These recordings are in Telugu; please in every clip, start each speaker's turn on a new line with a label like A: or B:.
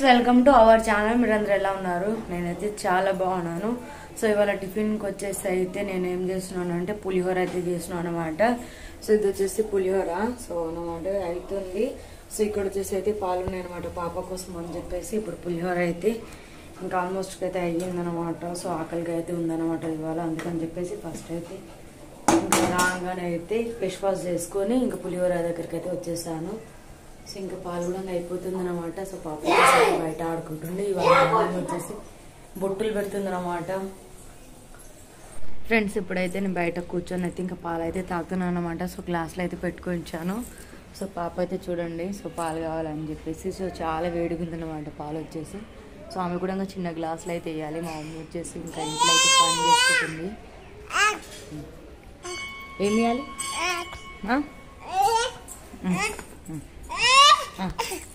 A: వెల్కమ్ టు అవర్ ఛానల్ మీరందరూ ఎలా ఉన్నారు నేనైతే చాలా బాగున్నాను సో ఇవాళ టిఫిన్కి వచ్చేసి అయితే నేను ఏం చేస్తున్నాను అంటే పులిహోర అయితే చేస్తున్నాను అనమాట సో ఇది వచ్చేసి పులిహోర సో అనమాట అవుతుంది సో ఇక్కడ వచ్చేసి అయితే పాలు ఉన్నాయి అనమాట పాప కోసం అని చెప్పేసి ఇప్పుడు పులిహోర అయితే ఇంకా ఆల్మోస్ట్ అయితే అయ్యిందనమాట సో ఆకలిగా అయితే ఉందన్నమాట ఇవాళ అందుకని చెప్పేసి ఫస్ట్ అయితే ఇంకా రాగానే అయితే ఫేస్ వాష్ చేసుకొని ఇంకా పులిహోర దగ్గరికి అయితే వచ్చేసాను సో ఇంకా పాలు కూడా అయిపోతుంది అనమాట సో పాప వచ్చేసి బయట ఆడుకుంటుంది ఇవాళ మార్నింగ్ వచ్చేసి బొట్టులు పెడుతుంది అనమాట ఫ్రెండ్స్ ఇప్పుడైతే నేను బయట కూర్చొని అయితే ఇంకా పాలు అయితే తాగుతున్నాను అనమాట సో గ్లాసులో అయితే పెట్టుకొచ్చాను సో పాప అయితే చూడండి సో పాలు కావాలని చెప్పేసి సో చాలా వేడిగా ఉందన్నమాట పాలు వచ్చేసి సో ఆమె కూడా ఇంకా చిన్న గ్లాసులు అయితే వేయాలి మా మమ్మీ వచ్చేసి ఇంకా ఇంట్లో అయితే పని చేసుకుంటుంది ఏం చేయాలి ఆ? ఆ.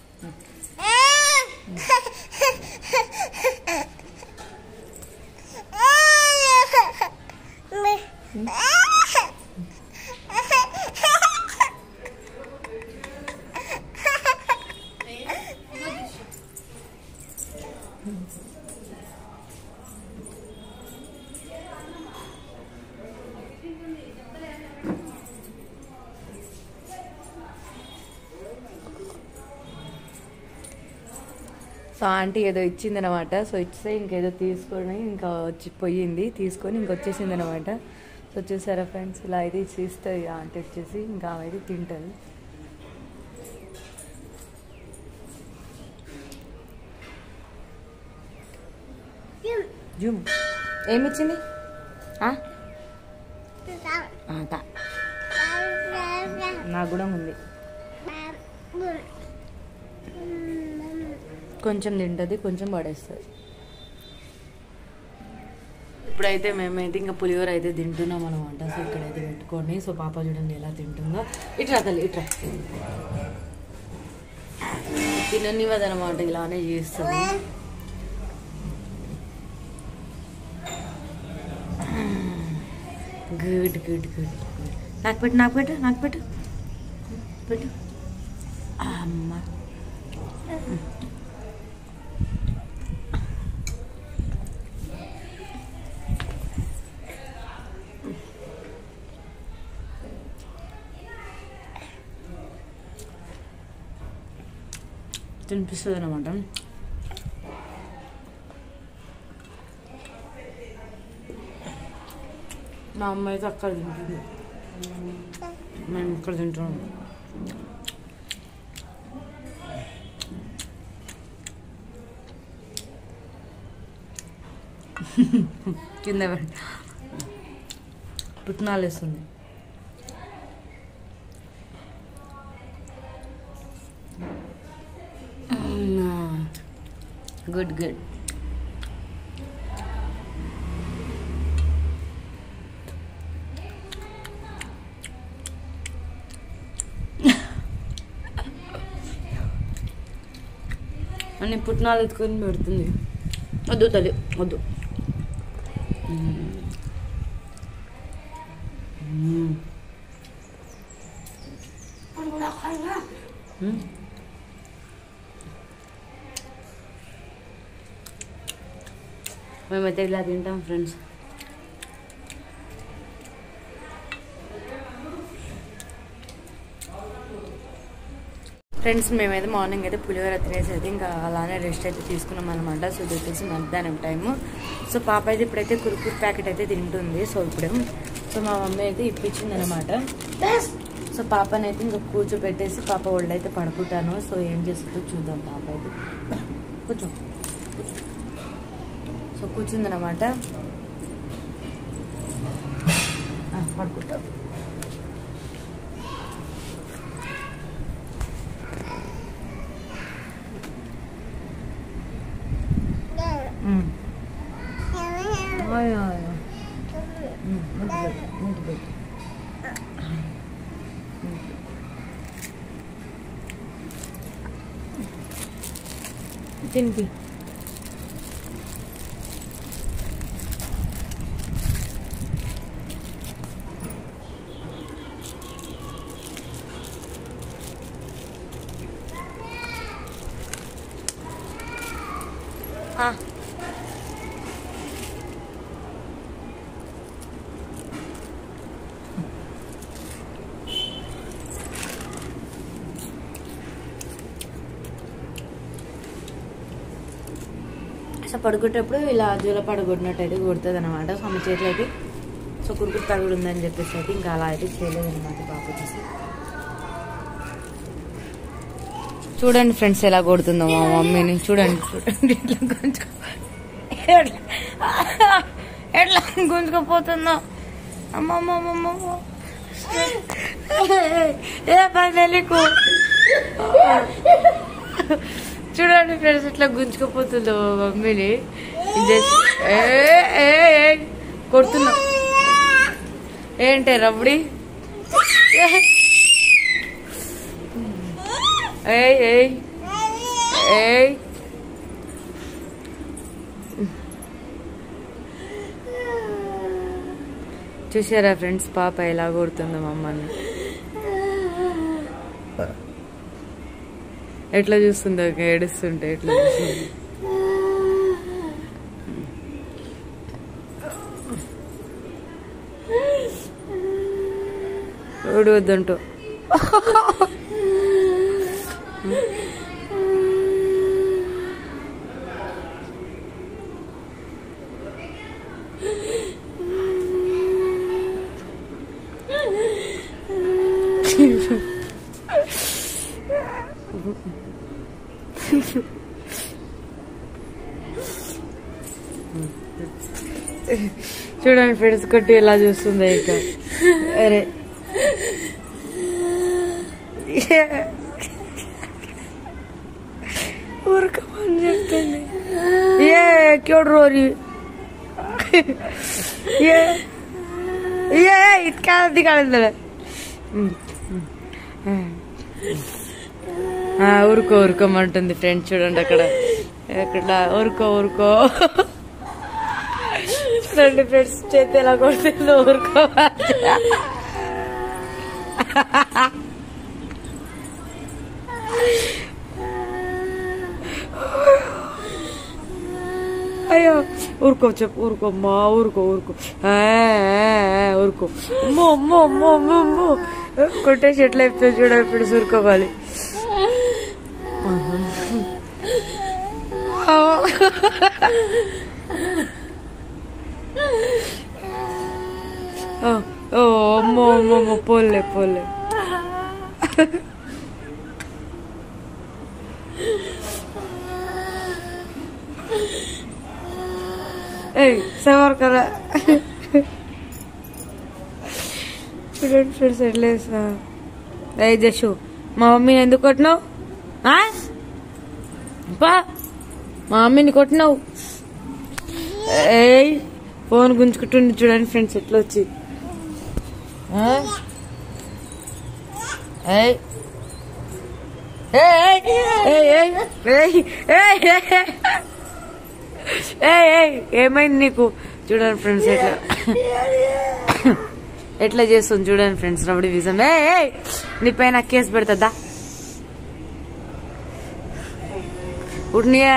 A: సో ఆంటీ ఏదో ఇచ్చింది అనమాట సో ఇస్తే ఇంకేదో తీసుకొని ఇంకా వచ్చి పోయింది తీసుకొని ఇంక వచ్చేసింది అనమాట సో చూసారా ఫ్రెండ్స్ ఇలా అయితే ఇస్తుంది ఆంటీ వచ్చేసి ఇంకా ఆమె అయితే తింటుంది జూమ్ ఏమిచ్చింది ఆ? ఆ, తా. నాకు కూడా ఉంది కొంచెం తింటుంది కొంచెం పడేస్తుంది ఇప్పుడైతే మేమైతే ఇంకా పులిహోర అయితే తింటున్నాం అనమాట సో ఇక్కడైతే పెట్టుకొని సో పాప చూడండి ఎలా తింటుందో ఇట్రా తల్లి ఇట్రా తిననివ్వదనమాట ఇలానే చేస్తుంది గుడ్ గుడ్ గుడ్ నాకు పెట్టు నాకు పెట్టు నాకు పెట్టు పెట్టు అమ్మ తినిపిస్తుంది అనమాట మా అమ్మ అయితే అక్కడ తింటుంది మేము ఇక్కడ తింటున్నాం కింద పడి పుట్నాలు వేస్తుంది గుడ్ గుడ్ అన్ని పుట్నాలు ఎత్తుకొని పెడుతుంది వద్దు తల్లి వద్దు మ్మ్. మ్మ్. మేమైతే ఇలా తింటాం ఫ్రెండ్స్ ఫ్రెండ్స్ మేమైతే మార్నింగ్ అయితే పులిహోర తినేసి అయితే ఇంకా అలానే రెస్ట్ అయితే తీసుకున్నాం అనమాట సో ఇది వచ్చేసి మధ్యాహ్నం టైము సో పాప అయితే ఇప్పుడైతే కురుకురు ప్యాకెట్ అయితే తింటుంది సో ఇప్పుడు సో మా మమ్మీ అయితే ఇప్పించింది అనమాట సో పాపనైతే ఇంకా కూర్చోబెట్టేసి పాప ఒళ్ళు అయితే పడుకుంటాను సో ఏం చేస్తుందో చూద్దాం పాప అయితే కూర్చో సో కూర్చుందనమాట పడుకుంటాం మ్మ్. ఆయ్ ఆయ్. మ్మ్, ముద్దు పెట్టు, ముద్దు పెట్టు. తినిపి ఆ. సో పడుకునేటప్పుడు ఇలా జూల పడగొట్టినట్టు అయితే కొడుతుంది అనమాట సో ఆమె చేతిలో అయితే సో కురుకురు తగుడు ఉందని చెప్పేసి అయితే ఇంకా అలా అయితే చేయలేదు అనమాట పాప వచ్చేసి చూడండి ఫ్రెండ్స్ ఎలా కొడుతుందో మా మమ్మీని చూడండి చూడండి ఎట్లా గుంజుకో ఎట్లా ఎట్లా గుంజుకుపోతుందో అమ్మమ్మమ్మమ్మ ఏ పైనకు చూడండి ఫ్రెండ్స్ ఇట్లా గుంజుకుపోతుందో మా మమ్మీని ఇది ఏ ఏ ఏ కొడుతున్నా ఏంటి రబ్బడి ఏయ్ ఏయ్ ఏయ్ చూసారా ఫ్రెండ్స్ పాప ఎలా కొడుతుందో మమ్మల్ని ఎట్లా చూస్తుందో ఏడుస్తుంటే ఎట్లా చూస్తుంది ఓడి వద్దంటూ చూడండి ఫ్రెండ్స్ కొట్టి ఎలా చూస్తుంది ఇక అరే ఊరకమని చెప్తుంది ఏ క్యూడ్ రోరి ఏ ఏ ఇది కాదు కాదు ఊరుకో ఊరుకోమంటుంది ఫ్రెండ్ చూడండి అక్కడ అక్కడ ఊరుకో ఊరుకో చూడండి ఫ్రెండ్స్ చేతి ఎలా కొడుతుందో ఊరుకో అయ్యో ఊరుకో చెప్పు ఊరుకో అమ్మా ఊరుకో ఊరుకో ఆ, ఆ, ఆ, ఊరుకో అమ్మో అమ్మో అమ్మో అమ్మో అమ్మో కొట్టేసి ఎట్లా అయిపోతుంది చూడ ఇప్పుడు ఊరుకోవాలి ఓ ఓ, అమ్మో అమ్మో అమ్మో పోలే పోలే ఏయ్ సవర్ కదా చూడండి ఫ్రెండ్స్ ఎట్లా వేస్తా ఏ జషు మా మమ్మీని ఎందుకు కొట్టినావు ఆ? పా మా మమ్మీని కొట్టినావు ఏయ్ ఫోన్ గుంజుకుంటుంది చూడండి ఫ్రెండ్స్ ఎట్లా వచ్చి ఆ? ఏయ్ ఏయ్ ఏయ్ ఏయ్ ఏయ్ ఏయ్ ఏయ్ ఏయ్ ఏయ్ ఏమైంది నీకు చూడండి ఫ్రెండ్స్ ఎట్లా ఎట్లా చేస్తుంది చూడండి ఫ్రెండ్స్ రబడి విజం ఏ ఏయ్ నీ పైన కేసు పెడతా ఉడినియా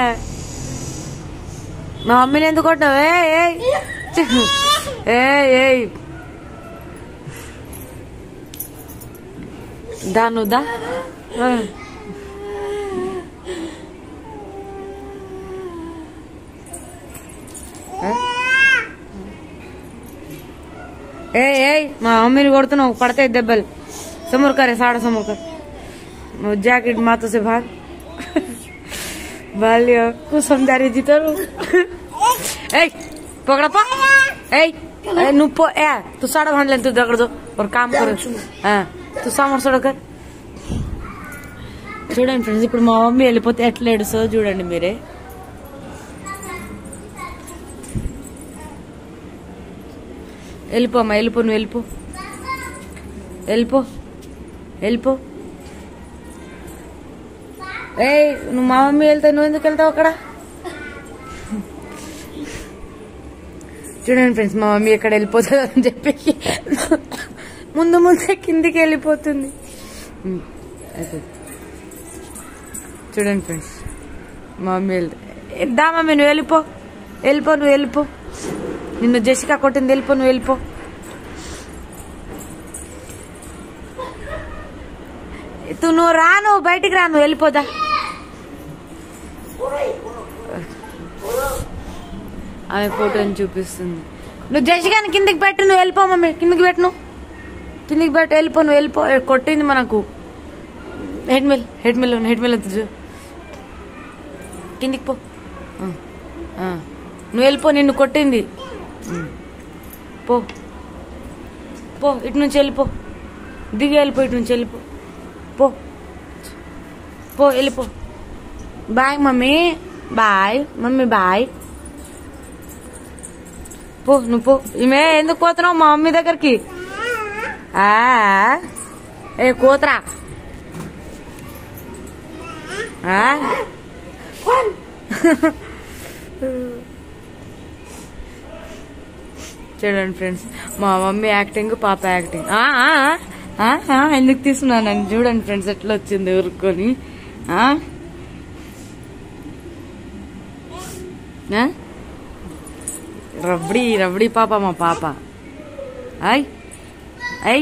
A: మా మమ్మీని ఎందుకు కొట్టావు ఏ ఏయ్ ఏయ్ ఏయ్ దా నువ్వు దా ఆ. ఏ ఏయ్ మా మమ్మీని కొడుతున్నావు పడతాయి దెబ్బలు సమూర్ करे साड़ा समूर कर जैकेट मातो से भाग बालिया कुछ समझा रही जी तो ए पकड़ा पा ए నువ్వు పో ఏ తు సాడ భాండలేను తు దగ్గర ఒక కామ్ కరు తు సామర్ సోడ కర్ చూడండి ఫ్రెండ్స్ ఇప్పుడు మా మమ్మీ వెళ్ళిపోతే ఎట్లా ఏడుస్తుందో చూడండి మీరే వెళ్ళిపో అమ్మా వెళ్ళిపో నువ్వు వెళ్ళిపో వెళ్ళిపో వెళ్ళిపో ఏయ్ నువ్వు మా మమ్మీ వెళ్తే నువ్వు ఎందుకు వెళ్తావు అక్కడ చూడండి ఫ్రెండ్స్ మా మమ్మీ ఎక్కడ వెళ్ళిపోతుంది అని చెప్పి ముందు ముందే కిందికి వెళ్ళిపోతుంది ఉమ్, అయిపోయింది. చూడండి ఫ్రెండ్స్ మా మమ్మీ వెళ్తే దా మమ్మీ నువ్వు వెళ్ళిపో వెళ్ళిపో నువ్వు వెళ్ళిపో నిన్ను జెసికా కొట్టింది వెళ్ళిపో నువ్వు వెళ్ళిపో తు నువ్వు రా నువ్వు బయటికి రా నువ్వు వెళ్ళిపోదా ఆమె ఫోటోని చూపిస్తుంది నువ్వు జసిగాని కిందికి పెట్టు నువ్వు వెళ్ళిపో మమ్మీ కిందికి పెట్టు నువ్వు కిందికి పెట్టు వెళ్ళిపో నువ్వు వెళ్ళిపో ఏ, కొట్టింది మనకు హెడ్ మిల్ హెడ్ మిల్ హెడ్ మిల్ వద్దు కిందికి పో ఆ, ఆ. నువ్వు వెళ్ళిపో నిన్ను కొట్టింది ఉమ్. పో పో ఇటు నుంచి వెళ్ళిపో దిగి వెళ్ళిపో ఇటు నుంచి వెళ్ళిపో పో పో వెళ్ళిపో bye mummy bye mummy bye పో నువ్వు పో ఈమె ఎందుకు పోతున్నావు మా మమ్మీ దగ్గరికి ఆ ఏ కోతరా ఆ? చూడండి ఫ్రెండ్స్ మా మమ్మీ యాక్టింగ్ పాప యాక్టింగ్ ఆ, ఆ, ఆ, ఆ, ఎందుకు తీసుకున్నాను చూడండి ఫ్రెండ్స్ ఎట్లా వచ్చింది ఊరుకొని ఆ? ఆ? రబడి రబడి పాప మా పాప ఐ ఐ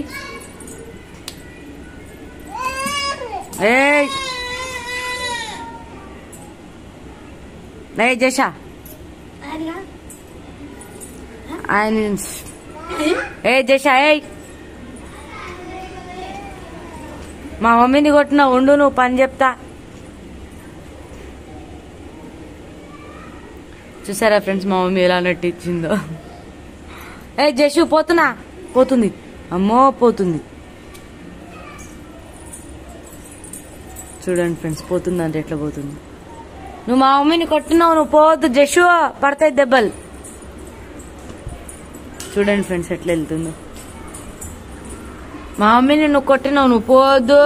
A: ఏయ్ ఏయ్ జషా ఆయన ఏ జషా ఏయ్ మా మమ్మీని కొట్టిన ఉండు నువ్వు పని చెప్తా చూసారా ఫ్రెండ్స్ మా మమ్మీ ఎలా నటించిందో ఏ జషు పోతున్నా పోతుంది అమ్మో పోతుంది చూడండి ఫ్రెండ్స్ పోతుంది అంటే ఎట్లా పోతుంది నువ్వు మా మమ్మీని కొట్టినావు నువ్వు పోవద్దు జషు పడతాయి దెబ్బలు చూడండి ఫ్రెండ్స్ ఎట్లా వెళ్తుందో మా మమ్మీని నువ్వు కొట్టినావు నువ్వు పోవద్దు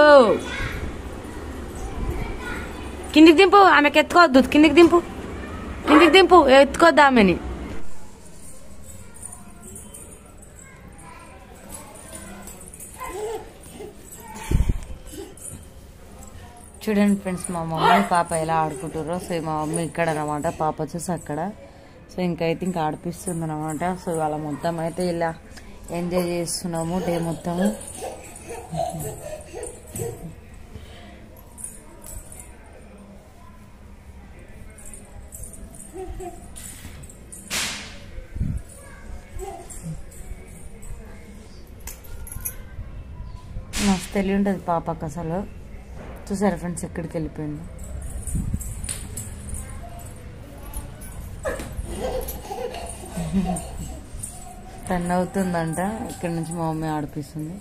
A: కిందికి దింపు ఆమెకి ఎత్తుకోవద్దు కిందికి దింపు కిందికి దింపు ఎత్తుకోద్దు ఆమెని చూడండి ఫ్రెండ్స్ మా మమ్మీ పాప ఎలా ఆడుకుంటారో సో మా మమ్మీ ఇక్కడ అనమాట పాప వచ్చేసి అక్కడ సో ఇంకైతే ఇంకా ఆడిపిస్తుంది అనమాట సో ఇవాళ మొత్తం అయితే ఇలా ఎంజాయ్ చేస్తున్నాము డే మొత్తము మస్తు తెలివి ఉంటుంది పాపకు అసలు చూసారా ఫ్రెండ్స్ ఎక్కడికి వెళ్ళిపోయింది టెన్ అవుతుందంట ఇక్కడ నుంచి మా మమ్మీ ఆడిపిస్తుంది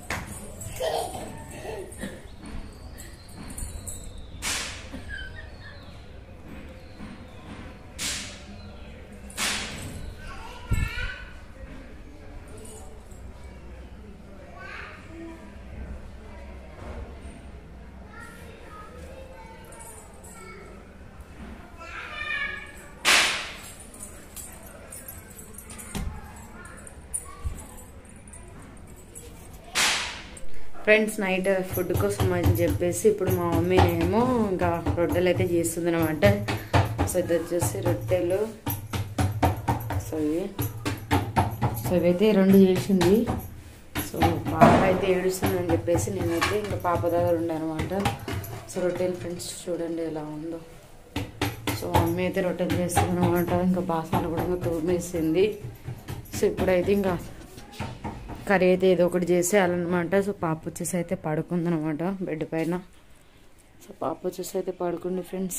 A: ఫ్రెండ్స్ నైట్ ఫుడ్ కోసం అని చెప్పేసి ఇప్పుడు మా మమ్మీ ఏమో ఇంకా రొట్టెలు అయితే చేస్తుంది అనమాట సో ఇది వచ్చేసి రొట్టెలు సో ఇవి సో ఇవైతే రెండు చేసింది సో పాప అయితే ఏడుస్తుంది అని చెప్పేసి నేనైతే ఇంకా పాప దగ్గర ఉండనమాట సో రొట్టెలు ఫ్రెండ్స్ చూడండి ఎలా ఉందో సో మమ్మీ అయితే రొట్టెలు చేస్తుంది అనమాట ఇంకా బాసాలు కూడా ఇంకా తోమేసింది సో ఇప్పుడైతే ఇంకా కర్రీ అయితే ఏదో ఒకటి చేసేయాలన్నమాట సో పాప వచ్చేసి అయితే పడుకుందనమాట బెడ్ పైన సో పాప వచ్చేసి అయితే పడుకుంది ఫ్రెండ్స్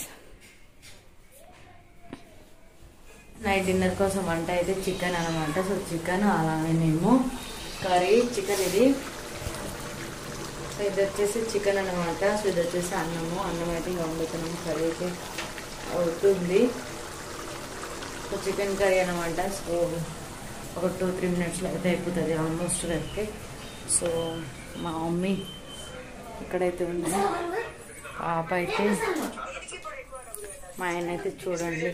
A: నైట్ డిన్నర్ కోసం వంట అయితే చికెన్ అనమాట సో చికెన్ అలానేమో కర్రీ చికెన్ ఇది సో ఇది వచ్చేసి చికెన్ అనమాట సో ఇది వచ్చేసి అన్నము అన్నం అయితే ఇంకా వండుతున్నాము కర్రీ అయితే అవుతుంది సో చికెన్ కర్రీ అనమాట సో ఒక టూ త్రీ మినిట్స్లో అయితే అయిపోతుంది ఆల్మోస్ట్ అయితే సో మా మమ్మీ ఇక్కడైతే ఉంది పాప అయితే మా ఆయన అయితే చూడండి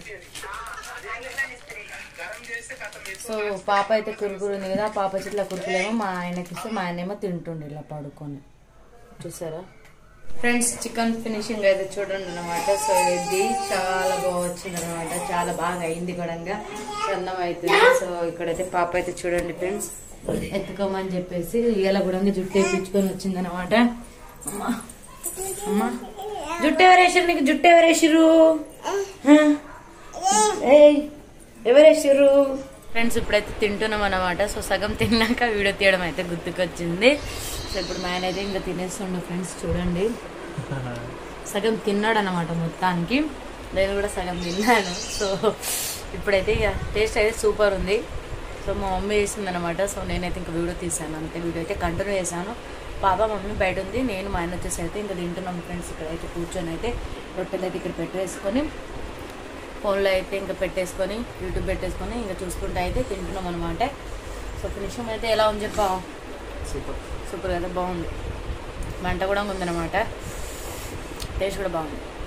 A: సో పాప అయితే కురుకురు ఉంది కదా పాప చెట్ల కురుకులేమో మా ఆయనకి ఇస్తే మా ఆయన ఏమో తింటుండే ఇలా పడుకొని చూసారా ఫ్రెండ్స్ చికెన్ ఫినిషింగ్ అయితే చూడండి అనమాట సో ఇది చాలా బాగా వచ్చింది అనమాట చాలా బాగా అయింది కూడా అన్నం అవుతుంది సో ఇక్కడైతే పాప అయితే చూడండి ఫ్రెండ్స్ ఎత్తుకోమని చెప్పేసి ఇలా కూడా జుట్టు వేయించుకొని వచ్చింది అనమాట అమ్మా అమ్మా జుట్టు ఎవరేసారు నీకు జుట్టు ఎవరేసారు ఏయ్ ఎవరేసారు ఫ్రెండ్స్ ఇప్పుడైతే తింటున్నాం అనమాట సో సగం తిన్నాక వీడియో తీయడం అయితే గుర్తుకొచ్చింది సో ఇప్పుడు మా ఆయన అయితే ఇంకా తినేస్తుండే ఫ్రెండ్స్ చూడండి సగం తిన్నాడు అనమాట మొత్తానికి నేను కూడా సగం తిన్నాను సో ఇప్పుడైతే ఇక టేస్ట్ అయితే సూపర్ ఉంది సో మా మమ్మీ చేసింది అనమాట సో నేనైతే ఇంకా వీడియో తీసాను అంతే వీడియో అయితే కంటిన్యూ చేశాను పాప మమ్మీ బయట ఉంది నేను మా ఆయన వచ్చేసి అయితే ఇంకా తింటున్నాం ఫ్రెండ్స్ ఇక్కడైతే కూర్చొని అయితే రొట్టెలు అయితే ఇక్కడ పెట్టేసుకొని ఫోన్లో అయితే ఇంకా పెట్టేసుకొని యూట్యూబ్ పెట్టేసుకొని ఇంకా చూసుకుంటూ అయితే తింటున్నాం అనమాట సో ఫినిషింగ్ అయితే ఎలా ఉంది చెప్పా
B: సూపర్
A: సూపర్ కదా బాగుంది మంట కూడా ఉందన్నమాట టేస్ట్ కూడా బాగుంది